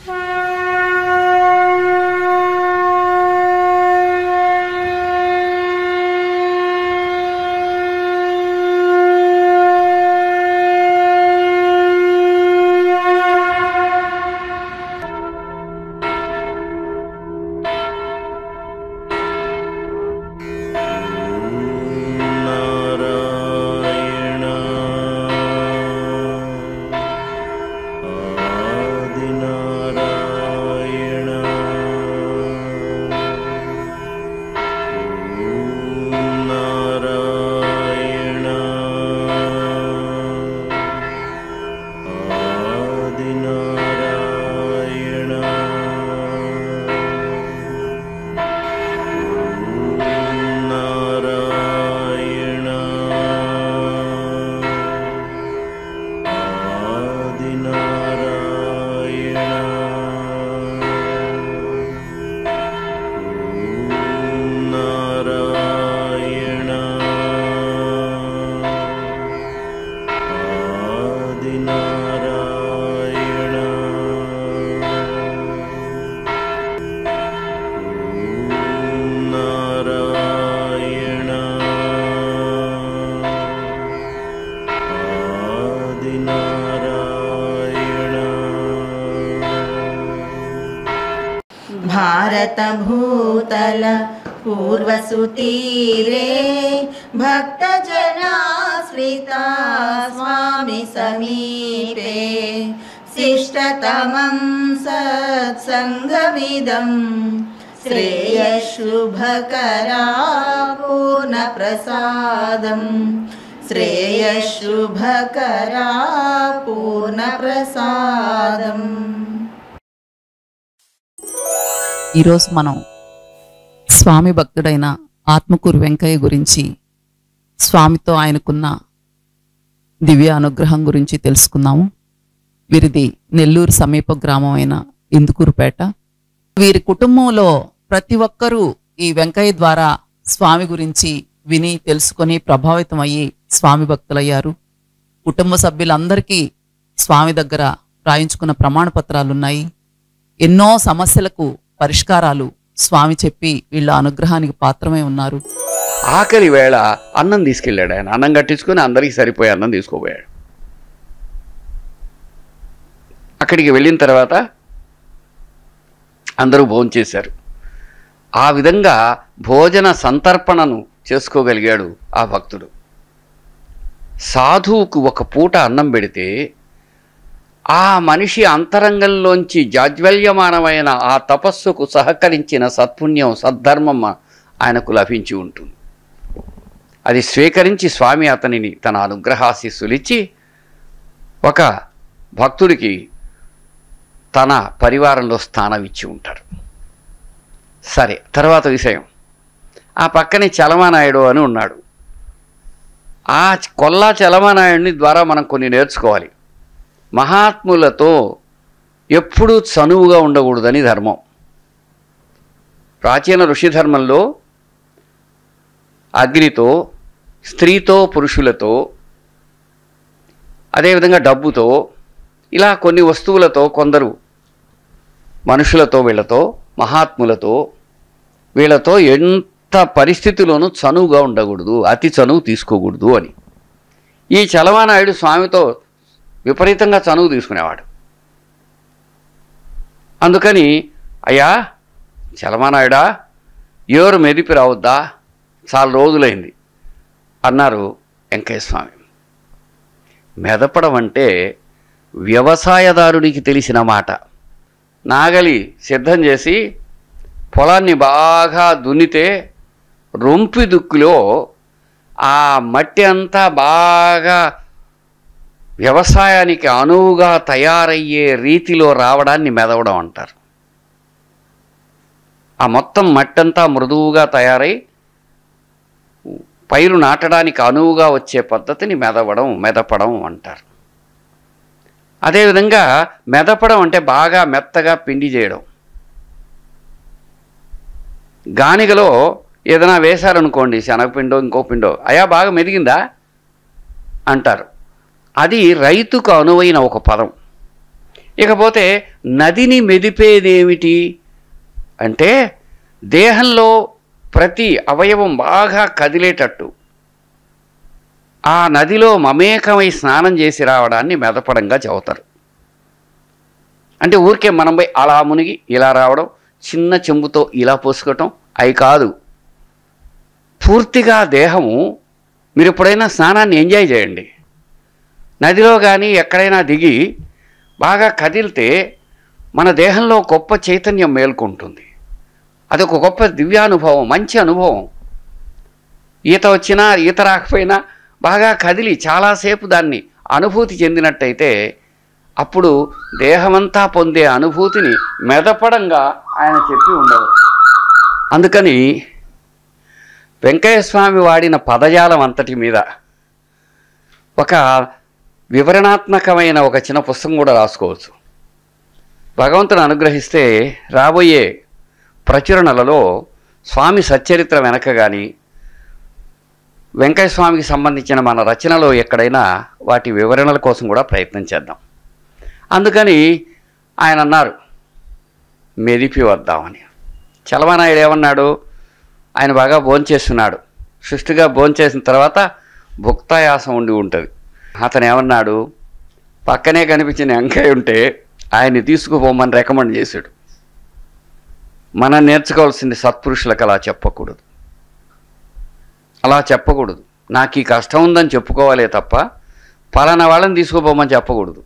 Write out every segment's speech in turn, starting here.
నారాయణ ఆదినారాయణ నారాయణ ఆదినారాయణ నారాయణ ఆదినారాయణ నారాయణ ఆదినారాయణ నారాయణ ఆదినారాయణ भारतभूतल पूर्वसुतीरे भक्तजनाश्रिता स्वामि समीपे शिष्टतमं सत्सङ्गमिदं श्रेयशुभकरा पूर्णप्रसादम् श्रेयशुभकरा पूर्णप्रसादम् ఈరోజు మనం స్వామి భక్తుడైన ఆత్మకూరు వెంకయ్య గురించి స్వామితో ఆయనకున్న దివ్య అనుగ్రహం గురించి తెలుసుకుందాము వీరిది నెల్లూరు సమీప గ్రామం అయిన ఇందుకూరుపేట వీరి కుటుంబంలో ప్రతి ఒక్కరూ ఈ వెంకయ్య ద్వారా స్వామి గురించి విని తెలుసుకొని ప్రభావితం అయ్యి స్వామి భక్తులయ్యారు కుటుంబ సభ్యులందరికీ స్వామి దగ్గర రాయించుకున్న ప్రమాణ పత్రాలున్నాయి ఎన్నో సమస్యలకు పరిష్కారాలు స్వామి చెప్పి వీళ్ళ అనుగ్రహానికి పాత్రమై ఉన్నారు ఆకలి వేళ అన్నం తీసుకెళ్ళాడు ఆయన అన్నం కట్టించుకొని అందరికీ సరిపోయే అన్నం తీసుకోపోయాడు అక్కడికి వెళ్ళిన తర్వాత అందరూ భోంచేశారు ఆ విధంగా భోజన సంతర్పణను చేసుకోగలిగాడు ఆ భక్తుడు సాధువుకు ఒక పూట అన్నం పెడితే ఆ మనిషి అంతరంగంలోంచి జాజ్వల్యమానమైన ఆ తపస్సుకు సహకరించిన సత్పుణ్యం సద్ధర్మం ఆయనకు లభించి ఉంటుంది అది స్వీకరించి స్వామి అతనిని తన అనుగ్రహాశీస్సులిచ్చి ఒక భక్తుడికి తన పరివారంలో స్థానం ఇచ్చి ఉంటారు సరే తర్వాత విషయం ఆ పక్కనే చలమానాయుడు అని ఉన్నాడు ఆ కొల్లా చలమానాయుడిని ద్వారా మనం కొన్ని నేర్చుకోవాలి మహాత్ములతో ఎప్పుడూ చనువుగా ఉండకూడదని ధర్మం ప్రాచీన ఋషి ధర్మంలో అగ్నితో స్త్రీతో పురుషులతో అదేవిధంగా డబ్బుతో ఇలా కొన్ని వస్తువులతో కొందరు మనుషులతో వీళ్ళతో మహాత్ములతో వీళ్ళతో ఎంత పరిస్థితిలోనూ చనువుగా ఉండకూడదు అతి చనువు తీసుకోకూడదు అని ఈ చలమానాయుడు స్వామితో విపరీతంగా చనువు తీసుకునేవాడు అందుకని అయ్యా చలమానాయుడా ఎవరు మెదిపి రావద్దా చాలా రోజులైంది అన్నారు వెంకయ్య స్వామి మెదపడం అంటే వ్యవసాయదారుడికి తెలిసిన మాట నాగలి సిద్ధం చేసి పొలాన్ని బాగా దున్నితే రొంపి దుక్కులో ఆ మట్టి అంతా బాగా వ్యవసాయానికి అనువుగా తయారయ్యే రీతిలో రావడాన్ని మెదవడం అంటారు ఆ మొత్తం మట్టంతా మృదువుగా తయారై పైరు నాటడానికి అనువుగా వచ్చే పద్ధతిని మెదవడం మెదపడం అంటారు అదేవిధంగా మెదపడం అంటే బాగా మెత్తగా పిండి చేయడం గానిగలో ఏదైనా వేశారనుకోండి శనగపిండో ఇంకో పిండో అయా బాగా మెదిగిందా అంటారు అది రైతుకు అనువైన ఒక పదం ఇకపోతే నదిని మెదిపేదేమిటి అంటే దేహంలో ప్రతి అవయవం బాగా కదిలేటట్టు ఆ నదిలో మమేకమై స్నానం చేసి రావడాన్ని మెదపడంగా చెబుతారు అంటే ఊరికే మనం పోయి అలా మునిగి ఇలా రావడం చిన్న చెంబుతో ఇలా పోసుకోవటం అవి కాదు పూర్తిగా దేహము మీరు ఎప్పుడైనా స్నానాన్ని ఎంజాయ్ చేయండి నదిలో కానీ ఎక్కడైనా దిగి బాగా కదిలితే మన దేహంలో గొప్ప చైతన్యం మేల్కొంటుంది అదొక గొప్ప దివ్యానుభవం మంచి అనుభవం ఈత వచ్చినా ఈత రాకపోయినా బాగా కదిలి చాలాసేపు దాన్ని అనుభూతి చెందినట్టయితే అప్పుడు దేహమంతా పొందే అనుభూతిని మెదపడంగా ఆయన చెప్పి ఉండవచ్చు అందుకని వెంకయ్య స్వామి వాడిన పదజాలం అంతటి మీద ఒక వివరణాత్మకమైన ఒక చిన్న పుస్తకం కూడా రాసుకోవచ్చు భగవంతుని అనుగ్రహిస్తే రాబోయే ప్రచురణలలో స్వామి సచ్చరిత్ర వెనక కానీ వెంకయ్య స్వామికి సంబంధించిన మన రచనలో ఎక్కడైనా వాటి వివరణల కోసం కూడా ప్రయత్నం చేద్దాం అందుకని ఆయన అన్నారు మెదిపి వద్దామని చలమనాయుడు ఏమన్నాడు ఆయన బాగా భోంచేస్తున్నాడు సుష్టిగా భోంచేసిన తర్వాత భుక్తాయాసం ఉండి ఉంటుంది అతను ఏమన్నాడు పక్కనే కనిపించిన వెంకయ్య ఉంటే ఆయన్ని తీసుకుపోమని రికమెండ్ చేశాడు మనం నేర్చుకోవాల్సింది సత్పురుషులకు అలా చెప్పకూడదు అలా చెప్పకూడదు నాకు ఈ కష్టం ఉందని చెప్పుకోవాలే తప్ప పలానా వాళ్ళని తీసుకుపోమని చెప్పకూడదు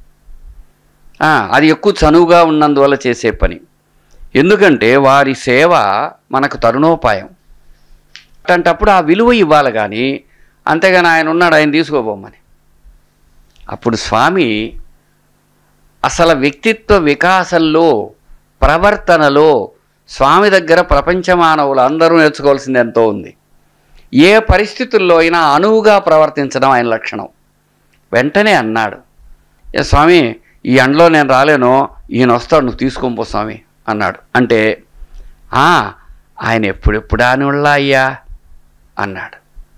ఆ, అది ఎక్కువ చనువుగా ఉన్నందువల్ల చేసే పని ఎందుకంటే వారి సేవ మనకు తరుణోపాయం అట్లాంటప్పుడు ఆ విలువ ఇవ్వాలి కానీ అంతేగాని ఆయన ఉన్నాడు ఆయన తీసుకోబోమని అప్పుడు స్వామి అసలు వ్యక్తిత్వ వికాసంలో ప్రవర్తనలో స్వామి దగ్గర ప్రపంచ మానవులు అందరూ నేర్చుకోవాల్సింది ఎంతో ఉంది ఏ పరిస్థితుల్లో అయినా అనువుగా ప్రవర్తించడం ఆయన లక్షణం వెంటనే అన్నాడు ఏ స్వామి ఈ ఎండలో నేను రాలేను ఈయన వస్తాడు నువ్వు తీసుకొని పో స్వామి అన్నాడు అంటే "ఆ, ఆయన ఎప్పుడెప్పుడా అని అయ్యా అన్నాడు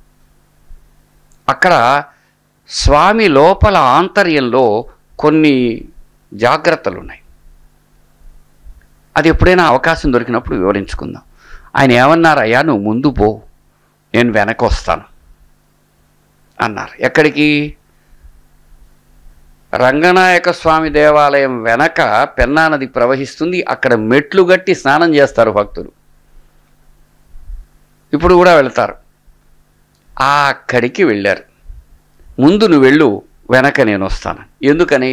అక్కడ స్వామి లోపల ఆంతర్యంలో కొన్ని జాగ్రత్తలు ఉన్నాయి అది ఎప్పుడైనా అవకాశం దొరికినప్పుడు వివరించుకుందాం ఆయన ఏమన్నారు అయ్యా నువ్వు ముందు పో నేను వెనక వస్తాను అన్నారు ఎక్కడికి రంగనాయక స్వామి దేవాలయం వెనక పెన్నా నది ప్రవహిస్తుంది అక్కడ మెట్లు గట్టి స్నానం చేస్తారు భక్తులు ఇప్పుడు కూడా వెళ్తారు ఆ అక్కడికి వెళ్ళారు ముందు నువ్వు వెళ్ళు వెనక నేను వస్తాను ఎందుకని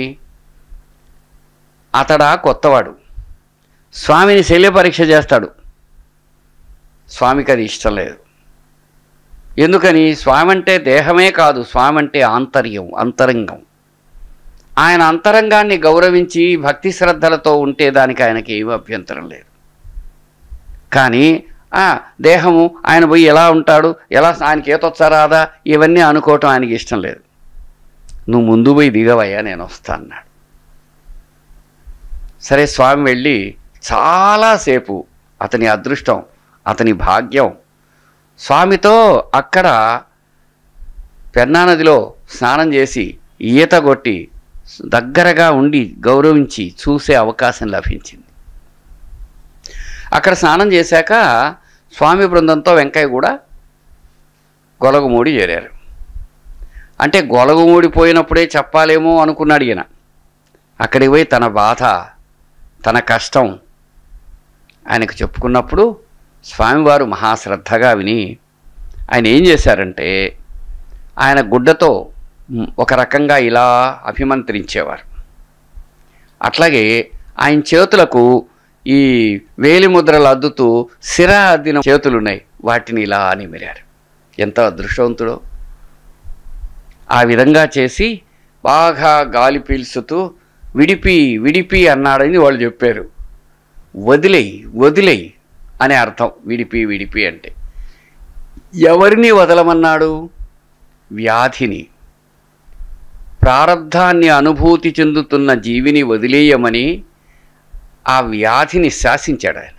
అతడా కొత్తవాడు స్వామిని శల్య పరీక్ష చేస్తాడు స్వామికి అది ఇష్టం లేదు ఎందుకని స్వామి అంటే దేహమే కాదు స్వామి అంటే ఆంతర్యం అంతరంగం ఆయన అంతరంగాన్ని గౌరవించి భక్తి శ్రద్ధలతో ఉంటే దానికి ఆయనకి ఏమీ అభ్యంతరం లేదు కానీ ఆ, దేహము ఆయన పోయి ఎలా ఉంటాడు ఎలా ఆయనకి ఏతొచ్చా రాదా ఇవన్నీ అనుకోవటం ఆయనకి ఇష్టం లేదు నువ్వు ముందు పోయి దిగవయ్యా నేను వస్తా అన్నాడు సరే స్వామి వెళ్ళి చాలాసేపు అతని అదృష్టం అతని భాగ్యం స్వామితో అక్కడ పెన్నా నదిలో స్నానం చేసి ఈత కొట్టి దగ్గరగా ఉండి గౌరవించి చూసే అవకాశం లభించింది అక్కడ స్నానం చేశాక స్వామి బృందంతో వెంకయ్య కూడా గొలగమూడి చేరారు అంటే గొలగమూడి పోయినప్పుడే చెప్పాలేమో అనుకున్నాడు ఈయన అక్కడికి పోయి తన బాధ తన కష్టం ఆయనకు చెప్పుకున్నప్పుడు స్వామివారు మహాశ్రద్ధగా విని ఆయన ఏం చేశారంటే ఆయన గుడ్డతో మ్, ఒక రకంగా ఇలా అభిమంత్రించేవారు అట్లాగే ఆయన చేతులకు ఈ వేలి ముద్రలు అద్దుతూ సిర అద్దిన చేతులు ఉన్నాయి వాటిని ఇలా నిమిరారు ఎంత అదృష్టవంతుడో ఆ విధంగా చేసి బాగా గాలి పీల్చుతూ విడిపి విడిపి అన్నాడని వాళ్ళు చెప్పారు వదిలేయి వదిలేయి అనే అర్థం విడిపి విడిపి అంటే ఎవరిని వదలమన్నాడు వ్యాధిని ప్రారంధాన్ని అనుభూతి చెందుతున్న జీవిని వదిలేయమని ఆ వ్యాధిని శాసించాడు ఆయన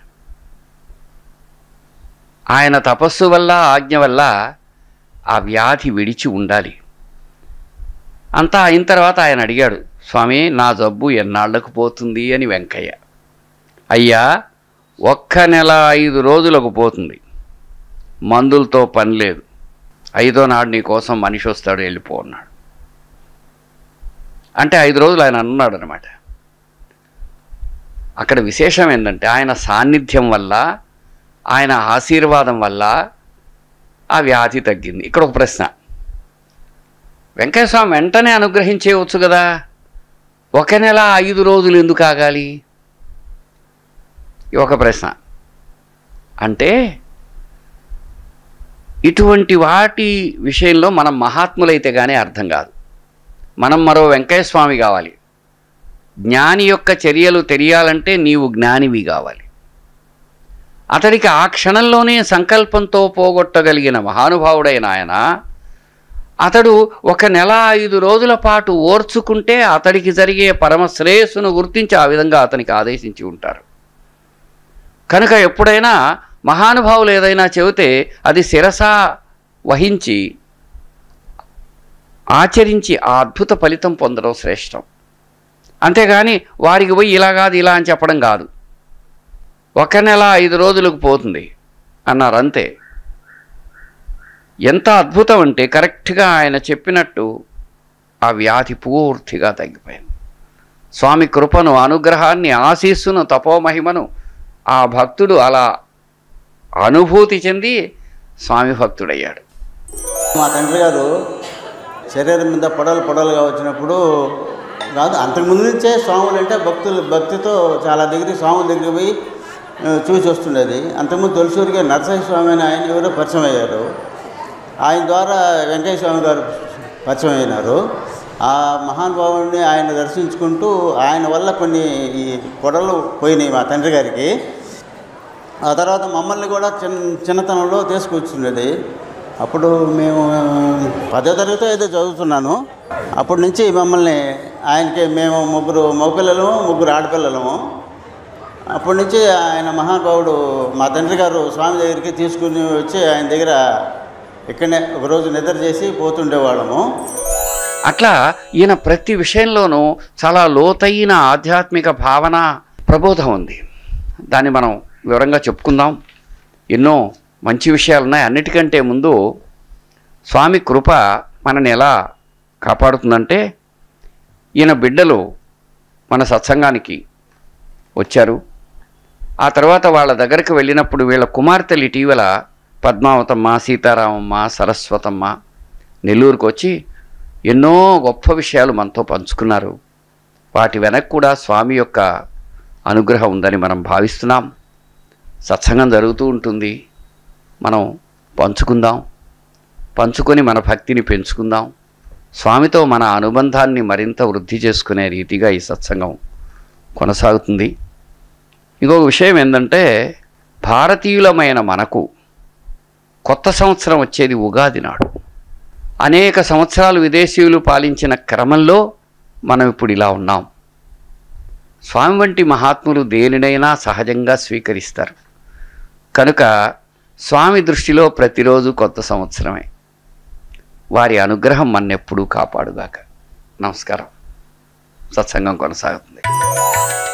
ఆయన తపస్సు వల్ల ఆజ్ఞ వల్ల ఆ వ్యాధి విడిచి ఉండాలి అంతా అయిన తర్వాత ఆయన అడిగాడు స్వామి నా జబ్బు ఎన్నాళ్లకు పోతుంది అని వెంకయ్య అయ్యా ఒక్క నెల ఐదు రోజులకు పోతుంది మందులతో పని లేదు ఐదో నాడు నీ కోసం మనిషి వస్తాడు వెళ్ళిపో అన్నాడు అంటే ఐదు రోజులు ఆయన అన్నాడు అనమాట అక్కడ విశేషం ఏంటంటే ఆయన సాన్నిధ్యం వల్ల ఆయన ఆశీర్వాదం వల్ల ఆ వ్యాధి తగ్గింది ఇక్కడ ఒక ప్రశ్న వెంకటస్వామి వెంటనే అనుగ్రహించేయవచ్చు కదా ఒక నెల ఐదు రోజులు ఎందుకు ఆగాలి ఇది ఒక ప్రశ్న అంటే ఇటువంటి వాటి విషయంలో మనం మహాత్ములైతే కానీ అర్థం కాదు మనం మరో వెంకయ్య స్వామి కావాలి జ్ఞాని యొక్క చర్యలు తెలియాలంటే నీవు జ్ఞానివి కావాలి అతడికి ఆ క్షణంలోనే సంకల్పంతో పోగొట్టగలిగిన మహానుభావుడైన ఆయన అతడు ఒక నెల ఐదు రోజుల పాటు ఓర్చుకుంటే అతడికి జరిగే పరమ శ్రేయస్సును గుర్తించి ఆ విధంగా అతనికి ఆదేశించి ఉంటారు కనుక ఎప్పుడైనా మహానుభావులు ఏదైనా చెబితే అది శిరస వహించి ఆచరించి ఆ అద్భుత ఫలితం పొందడం శ్రేష్టం అంతేగాని వారికి పోయి ఇలా కాదు ఇలా అని చెప్పడం కాదు ఒక నెల ఐదు రోజులకు పోతుంది అన్నారు అంతే ఎంత అద్భుతం అంటే కరెక్ట్గా ఆయన చెప్పినట్టు ఆ వ్యాధి పూర్తిగా తగ్గిపోయింది స్వామి కృపను అనుగ్రహాన్ని ఆశీస్సును తపోమహిమను ఆ భక్తుడు అలా అనుభూతి చెంది స్వామి భక్తుడయ్యాడు మా తండ్రి గారు శరీరం మీద పొడలు పొడలుగా వచ్చినప్పుడు కాదు అంతకుముందు నుంచే స్వాములు అంటే భక్తులు భక్తితో చాలా దగ్గరికి స్వాముల దగ్గరికి పోయి ఆ, చూసి వస్తుండేది అంతకుముందు తొలిసూరిగా నరసింహ స్వామి అని ఆయన ఎవరో పరిచయం అయ్యారు ఆయన ద్వారా వెంకయ్య స్వామి గారు పరిచయం అయినారు ఆ మహానుభావుడిని ఆయన దర్శించుకుంటూ ఆయన వల్ల కొన్ని ఈ పొడలు పోయినాయి మా తండ్రి గారికి ఆ తర్వాత మమ్మల్ని కూడా చిన్న చిన్నతనంలో తీసుకొచ్చుండేది అప్పుడు మేము పదో తరగతి ఏదో చదువుతున్నాను అప్పటి నుంచి మమ్మల్ని ఆయనకి మేము ముగ్గురు మగపిల్లలము ముగ్గురు ఆడపిల్లలము అప్పటి నుంచి ఆయన మహానుభావుడు మా తండ్రి గారు స్వామి దగ్గరికి తీసుకుని వచ్చి ఆయన దగ్గర ఇక్కడనే ఒకరోజు నిద్ర చేసి పోతుండేవాళ్ళము అట్లా ఈయన ప్రతి విషయంలోనూ చాలా లోతైన ఆధ్యాత్మిక భావన ప్రబోధం ఉంది దాన్ని మనం వివరంగా చెప్పుకుందాం ఎన్నో మంచి విషయాలు ఉన్నాయి అన్నిటికంటే ముందు స్వామి కృప మనని ఎలా కాపాడుతుందంటే ఈయన బిడ్డలు మన సత్సంగానికి వచ్చారు ఆ తర్వాత వాళ్ళ దగ్గరికి వెళ్ళినప్పుడు వీళ్ళ కుమార్తెలు ఇటీవల పద్మావతమ్మ సీతారామమ్మ సరస్వతమ్మ నెల్లూరుకు వచ్చి ఎన్నో గొప్ప విషయాలు మనతో పంచుకున్నారు వాటి వెనక కూడా స్వామి యొక్క అనుగ్రహం ఉందని మనం భావిస్తున్నాం సత్సంగం జరుగుతూ ఉంటుంది మనం పంచుకుందాం పంచుకొని మన భక్తిని పెంచుకుందాం స్వామితో మన అనుబంధాన్ని మరింత వృద్ధి చేసుకునే రీతిగా ఈ సత్సంగం కొనసాగుతుంది ఇంకొక విషయం ఏంటంటే భారతీయులమైన మనకు కొత్త సంవత్సరం వచ్చేది ఉగాది నాడు అనేక సంవత్సరాలు విదేశీయులు పాలించిన క్రమంలో మనం ఇప్పుడు ఇలా ఉన్నాం స్వామి వంటి మహాత్ములు దేనినైనా సహజంగా స్వీకరిస్తారు కనుక స్వామి దృష్టిలో ప్రతిరోజు కొత్త సంవత్సరమే వారి అనుగ్రహం మన్నెప్పుడూ కాపాడుగాక నమస్కారం సత్సంగం కొనసాగుతుంది